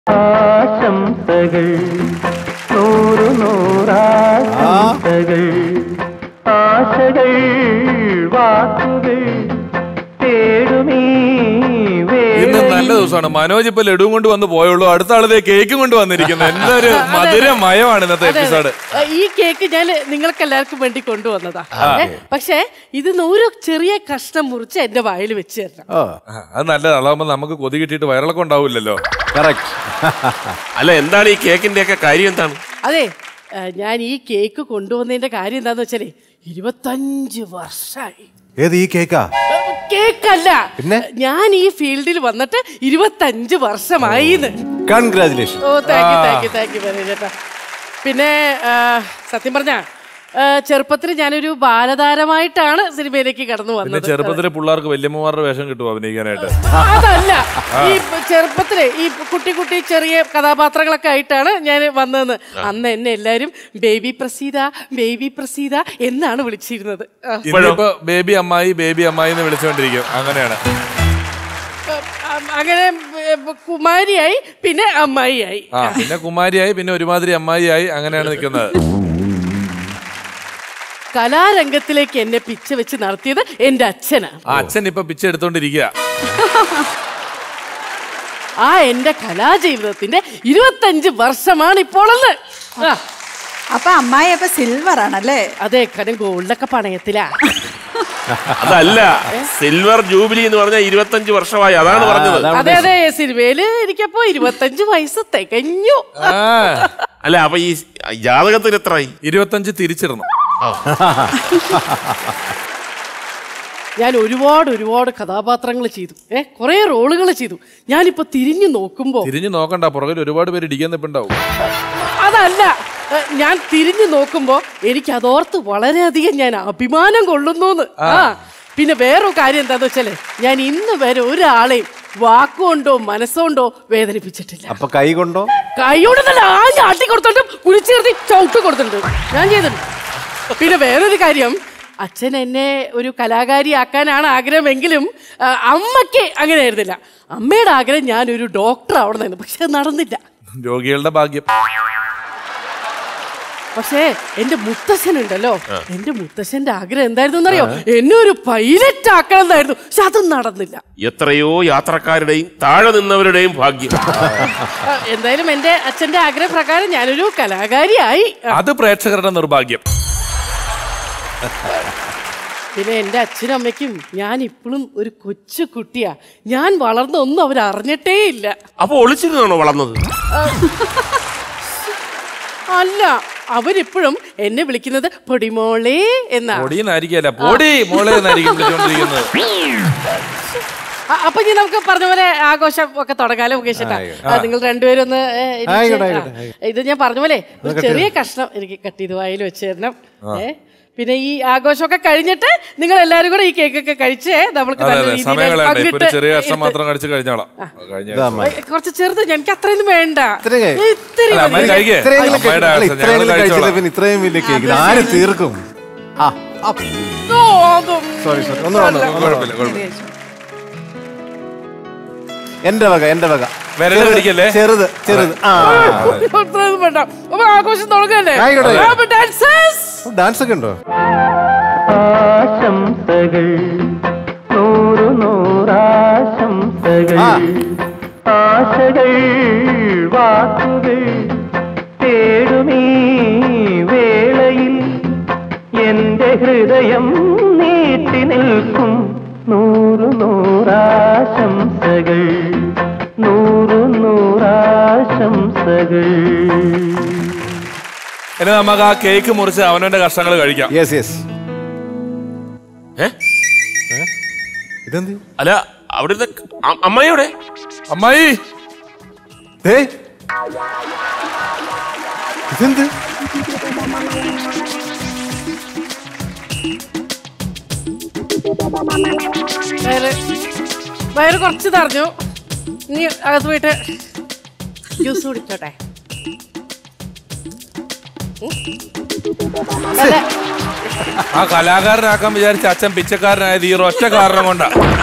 ആശംസകൾ നൂറു നൂറാശംസകൾ ആശകൾ വാക്കുകൾ തേടുമീ ഇന്ന് വേളയിൽ നല്ല ദിവസമാണ് മനോജ് ഇപ്പൊ ലഡുവും കൊണ്ട് വന്ന് പോയുള്ളൂ അടുത്ത ആളതേ കേക്കും കൊണ്ട് വന്നിരിക്കുന്നത് എന്തൊരു മധുരമയമാണ് ഇന്നത്തെ അതെ, അതെ. എപ്പിസോഡ് ആ, ഈ കേക്ക് ഞാൻ നിങ്ങൾക്ക് എല്ലാവർക്കും വേണ്ടി കൊണ്ടുവന്നതാ ഏ, പക്ഷേ ഇതിന്ന് ഒരു ചെറിയ കഷ്ണം മുറിച്ച് എന്റെ വായിൽ വെച്ച് തരണം ഓ അത് നല്ലതാണ് അതാകുമ്പോ നമുക്ക് കൊതി കിട്ടിയിട്ട് വയറിളക്കം ഉണ്ടാവില്ലല്ലോ കറക്റ്റ് അല്ല എന്താണ് ഈ കേക്കിന്റെ ഒക്കെ കാര്യം എന്താണ് അതെ ആ, ഞാൻ ഈ കേക്ക് കൊണ്ടുവന്നതിന്റെ കാര്യം എന്താന്ന് വെച്ചാലേ ഇരുപത്തഞ്ച് വർഷമായി ഏത് ഈ കേക്കാ കേക്കല്ല പിന്നെ? ഞാൻ ഈ ഫീൽഡിൽ വന്നിട്ട് ഇരുപത്തഞ്ച് വർഷമായിന്ന് congratulation oh thank you thank you thank you very ചേട്ടാ പിന്നെ ആ, സത്യം പറഞ്ഞ ചെറുപ്പത്തിൽ ഞാനൊരു ബാലതാരമായിട്ടാണ് സിനിമയിലേക്ക് കടന്നു പിന്നെ വന്നത് ചെറുപ്പത്തിലെ പിള്ളേർക്ക് വല്യമ്മമാരുടെ വേഷം കിട്ടും അഭിനയിക്കാനായിട്ട് അതല്ല ഈ ചെറുപ്പത്തിലെ ഈ കുട്ടി കുട്ടി ചെറിയ കഥാപാത്രങ്ങളൊക്കെ ആയിട്ടാണ് ഞാൻ വന്നതെന്ന് അന്ന് എന്നെ എല്ലാരും ബേബി പ്രസീത ബേബി പ്രസീത എന്നാണ് വിളിച്ചിരുന്നത് ആ. ഇന്നിപ്പോ ബേബി അമ്മായി ബേബി അമ്മായി എന്ന് വിളിച്ചുകൊണ്ടിരിക്കും അങ്ങനെയാണ് ആ, അങ്ങനെ ഏ, കുമാരിയായി പിന്നെ അമ്മായിയായി ആ പിന്നെ കുമാരിയായി പിന്നെ ഒരുമാതിരി അമ്മായിയായി അങ്ങനെയാണ് നിൽക്കുന്നത് കലാരംഗത്തിലേക്ക് എന്നെ പിച്ച വെച്ച് നടത്തിയത് എന്റെ അച്ഛനാണ് ആ അച്ഛൻ ഇപ്പൊ പിച്ച എടുത്തോണ്ടിരിക്കുക ആ എന്റെ കലാജീവിതത്തിന്റെ ഇരുപത്തഞ്ച് വർഷമാണ് ഇപ്പോളെന്ന് ആ, അപ്പൊ അമ്മായി അപ്പൊ സിൽവർ ആണല്ലേ അതെ കനം ഗോൾഡൊക്കെ പണയത്തിലാ അതല്ല സിൽവർ ജൂബിലി എന്ന് പറഞ്ഞാൽ ഇരുപത്തഞ്ച് വർഷമായി അതാണ് പറഞ്ഞത് അതെ അതെ സിനിമയില് എനിക്കപ്പോ ഇരുപത്തഞ്ച് വയസ്സ് തികഞ്ഞു ആ അല്ല അപ്പൊ ഈ ജാതകത്തിൽ എത്രയായി ഇരുപത്തഞ്ച് തിരിച്ചിടണം ഞാൻ ഒരുപാട് ഒരുപാട് കഥാപാത്രങ്ങൾ ചെയ്തു ഏ കുറെ റോളുകൾ ചെയ്തു ഞാനിപ്പോ തിരിഞ്ഞു നോക്കുമ്പോ തിരിഞ്ഞു നോക്കണ്ട പുറകിൽ ഒരുപാട് പേര് ഇടിക്കാൻ നിപ്പുണ്ടാവും അതല്ല ഏ, ഞാൻ തിരിഞ്ഞു നോക്കുമ്പോ എനിക്ക് അതോർത്ത് വളരെയധികം ഞാൻ അഭിമാനം കൊള്ളുന്നു ആ പിന്നെ വേറൊരു കാര്യം എന്താന്ന് വെച്ചാല് ഞാൻ ഇന്ന് വരെ ഒരാളെയും വാക്കുകൊണ്ടോ മനസ്സുകൊണ്ടോ വേദനിപ്പിച്ചിട്ടില്ല അപ്പൊ കൈ കൊണ്ടോ കൈയോട് തന്നെ ആ ആട്ടി കൊടുത്തിട്ടും കുളിച്ചു നിർത്തി ചവിട്ട് കൊടുത്തിട്ടുണ്ട് ഞാൻ ചെയ്തിട്ടുണ്ട് പിന്നെ വേറൊരു കാര്യം അച്ഛൻ എന്നെ ഒരു കലാകാരിയാക്കാനാണ് ആഗ്രഹമെങ്കിലും ആ, അമ്മയ്ക്ക് അങ്ങനെ ആയിരുന്നില്ല അമ്മയുടെ ആഗ്രഹം ഞാൻ ഒരു ഡോക്ടർ ആവണമെന്ന് പക്ഷെ അത് നടന്നില്ല രോഗികളുടെ ഭാഗ്യം പക്ഷേ എന്റെ മുത്തശ്ശനുണ്ടല്ലോ എന്റെ മുത്തശ്ശന്റെ ആഗ്രഹം എന്തായിരുന്നു എന്നറിയോ എന്നെ ഒരു പൈലറ്റ് ആക്കണം എന്നായിരുന്നു പക്ഷെ അതും നടന്നില്ല എത്രയോ യാത്രക്കാരുടെയും താഴെ നിന്നവരുടെയും ഭാഗ്യം ആ, എന്തായാലും എന്റെ അച്ഛന്റെ ആഗ്രഹപ്രകാരം ഞാനൊരു കലാകാരിയായി ആ, അത് പ്രേക്ഷകരുടെ നിർഭാഗ്യം പിന്നെ എൻ്റെ അച്ഛനും അമ്മയ്ക്കും ഞാൻ ഇപ്പോഴും ഒരു കൊച്ചു കുട്ടിയാ ഞാൻ വളർന്നൊന്നും അവർ അറിഞ്ഞിട്ടേ ഇല്ല അപ്പൊ ഒളിച്ചിരുന്നാണോ വളർന്നത് അല്ല അവരിപ്പോഴും എന്നെ വിളിക്കുന്നത് പൊടിമോളെ എന്നാ പൊടിയെന്നായിരിക്കല്ല പൊടി മോളെ എന്നായിരിക്കും വിളിച്ചുകൊണ്ടിരിക്കുന്നത് ആ, അപ്പൊ ഇനി നമുക്ക് പറഞ്ഞ പോലെ ആഘോഷം ഒക്കെ തുടങ്ങാലോ മുകേഷ് ഏട്ടാ. ആ, നിങ്ങൾ രണ്ടുപേരും ഒന്ന് ഏ, ഇരിച്ച്. ആയിക്കോട്ടെ, ആ, ആയിക്കോട്ടെ, ഇത് ഞാൻ പറഞ്ഞ പോലെ ഒരു ചെറിയ കഷ്ണം എനിക്ക് കട്ട് ചെയ്ത് വായിൽ വെച്ച് തരണം ഏ പിന്നെ ഈ ആഘോഷമൊക്കെ കഴിഞ്ഞിട്ട് നിങ്ങൾ എല്ലാരും കൂടെ ഈ കേക്കൊക്കെ കഴിച്ച് നമ്മൾക്ക് അതെ നല്ല അതെ രീതിയിൽ സമയം കളയണ്ട ഇപ്പൊ ഒരു പങ്കിട്ട് ചെറിയ കഷ്ണം ഇരുത്ത്. മാത്രം കഴിച്ച് കഴിഞ്ഞോളാം കഴിഞ്ഞ ഇതാ അമ്മ. ഏ, കുറച്ച് ചെറുത് എനിക്ക് അത്രയൊന്നും വേണ്ട ഇത്രയും കഴി- ഇത്തിരി അല്ല, മതി. അമ്മ കഴിക്കേ ഇത്രയെങ്കിലും അമ്മയുടെ അല്ല, ആവശ്യം, ഞങ്ങൾ ഇത്രയെങ്കിലും കഴിച്ചില്ല കഴിച്ചോളാം. പിന്നെ ഇത്രയും വലിയ കേക്ക് ഇത് ആര് തീർക്കും ആ ഓ, അതും. സോറി സോറി ഒന്ന് വന്നു കുഴപ്പമില്ല കുഴപ്പമില്ല എന്റെ വക എന്റെ വക വിരല് ചെറുത്, പിടിക്കല്ലേ? ചെറുത് ചെറുത് ആ അത്രയൊന്നും വേണ്ട അപ്പൊ ആഘോഷം തുടങ്ങല്ലേ ആയിക്കോട്ടെ. അപ്പൊ dancers. ഡാൻസ് ഒക്കെ ഉണ്ടോ ആശംസകൾ നൂറു നൂറാശംസകൾ ആ. ആശകൾ വാക്കുകൾ തേടുമീ വേളയിൽ എന്റെ ഹൃദയം നീട്ടി നിൽക്കും നൂറു നൂറാശംസകൾ നൂറു നൂറാശംസകൾ ഇനി നമുക്ക് ആ കേക്ക് മുറിച്ച് അവനവന്റെ കഷ്ണങ്ങൾ കഴിക്കാം യെസ് യെസ് ഏ ഇതെന്ത് അല്ല അവിടുത്തെ അ- അമ്മയുടെ അമ്മായി ദേ. ഇതെന്ത് വയറ് വയറ് കുറച്ച് തറഞ്ഞു നീ അകത്ത് പോയിട്ട് ജ്യൂസ് കുടിച്ചോട്ടെ ഉം. നല്ല ആ കലാകാരനാക്കാൻ വിചാരിച്ച അച്ഛൻ പിച്ചക്കാരനായത് ഈ ഒറ്റ കാരണം കൊണ്ടാ